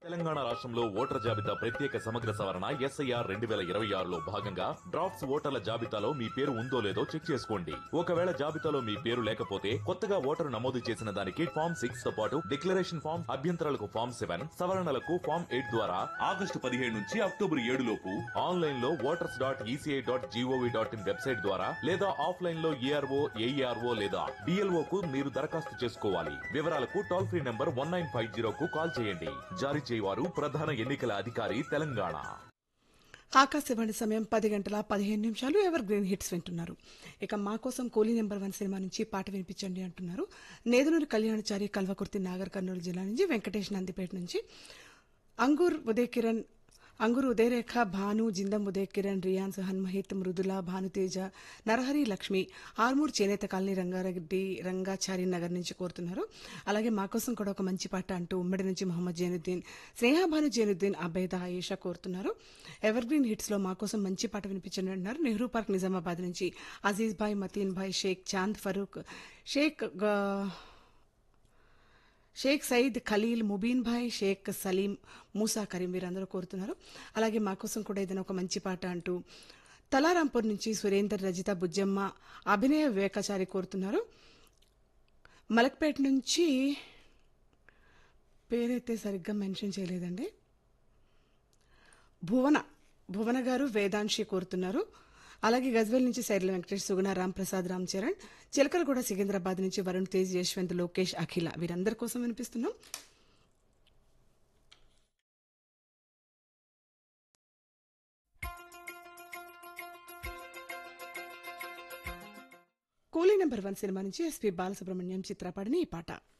తెలంగాణ రాష్ట్రంలో ఓటర్ల జాబితా ప్రత్యేక సమగ్ర సవరణ ఎస్ఐఆర్ రెండు వేల ఇరవై ఆరులో భాగంగా డ్రాఫ్ట్స్ ఓటర్ల జాబితాలో మీ పేరు ఉందో లేదో చెక్ చేసుకోండి ఒకవేళ జాబితాలో మీ పేరు లేకపోతే కొత్తగా ఓటరు నమోదు చేసిన దానికి ఫామ్ సిక్స్ తో పాటు డిక్లరేషన్ ఫామ్ అభ్యంతరాలకు ఫామ్ సెవెన్ సవరణలకు ఫామ్ ఎయిట్ ద్వారా ఆగస్టు పదిహేడు నుంచి అక్టోబర్ ఏడు లోపు ఆన్లైన్ లో voters dot E C I dot G O V dot in website ద్వారా లేదా ఆఫ్లైన్ లో ఏఆర్ఓ ఏఈఆర్ఓ లేదా డిఎల్ఓ కు మీరు దరఖాస్తు చేసుకోవాలి వివరాలకు toll free number one nine five zero కు కాల్ చేయండి జారీ చేయవారు ప్రధాన ఎన్నికల అధికారి తెలంగాణ ఆకాశవాణి సమయం పది గంటల పదిహేను నిమిషాలు ఎవర్ గ్రీన్ హిట్స్ వింటున్నారు ఇక మా కోసం కూలీ నెంబర్ వన్ సినిమా నుంచి పాట వినిపించండి అంటున్నారు నేదునూరు కళ్యాణచారి కల్వకుర్తి నాగర్ కర్నూలు జిల్లా నుంచి వెంకటేష్ నందిపేట నుంచి అంగూర్ ఉదయ్ కిరణ్ అంగురు ఉదయరేఖ భాను జిందం ఉదయ్ కిరణ్ రియాన్స్ హన్మహిత్ మృదుల భానుతేజ నరహరి లక్ష్మి ఆర్మూర్ చేనేత కాలనీ రంగారెడ్డి రంగాచారి నగర్ నుంచి కోరుతున్నారు అలాగే మా కోసం కూడా ఒక మంచి పాట అంటూ ఉమ్మడి నుంచి మొహమ్మద్ జైనుద్దీన్ స్నేహాభాను జైనుద్దీన్ అబేద ఆయేషా కోరుతున్నారు ఎవర్ గ్రీన్ హిట్స్ లో మా కోసం మంచి పాట వినిపించండి అంటున్నారు నెహ్రూ పార్క్ నిజామాబాద్ నుంచి అజీజ్ భాయ్ మతీన్ భాయ్ షేక్ చాంద్ ఫరూక్ షేక్ గా- షేక్ సయీద్ ఖలీల్ ముబీన్ భాయ్ షేక్ సలీం మూసా కరీం వీరందరూ కోరుతున్నారు అలాగే మా కోసం కూడా ఏదైనా ఒక మంచి పాట అంటూ తలారాంపూర్ నుంచి సురేందర్ రజిత బుజ్జమ్మ అభినయ వివేకాచారి కోరుతున్నారు మలక్పేట నుంచి పేరైతే సరిగ్గా మెన్షన్ చేయలేదండి భువన భువన గారు వేదాంశి కోరుతున్నారు అలాగే గజ్వేల్ నుంచి సైర్ల వెంకటేష్ సుగుణ రామ్ ప్రసాద్ రామ్ చరణ్ చిలకలగూడ సికింద్రాబాద్ నుంచి వరుణ్ తేజ్ యశ్వంత్ లోకేష్ అఖిల వీరందరి కోసం వినిపిస్తున్నాం కూలీ నెంబర్ వన్ సినిమా నుంచి ఎస్పీ బాలసుబ్రహ్మణ్యం చిత్రపడిని ఈ పాట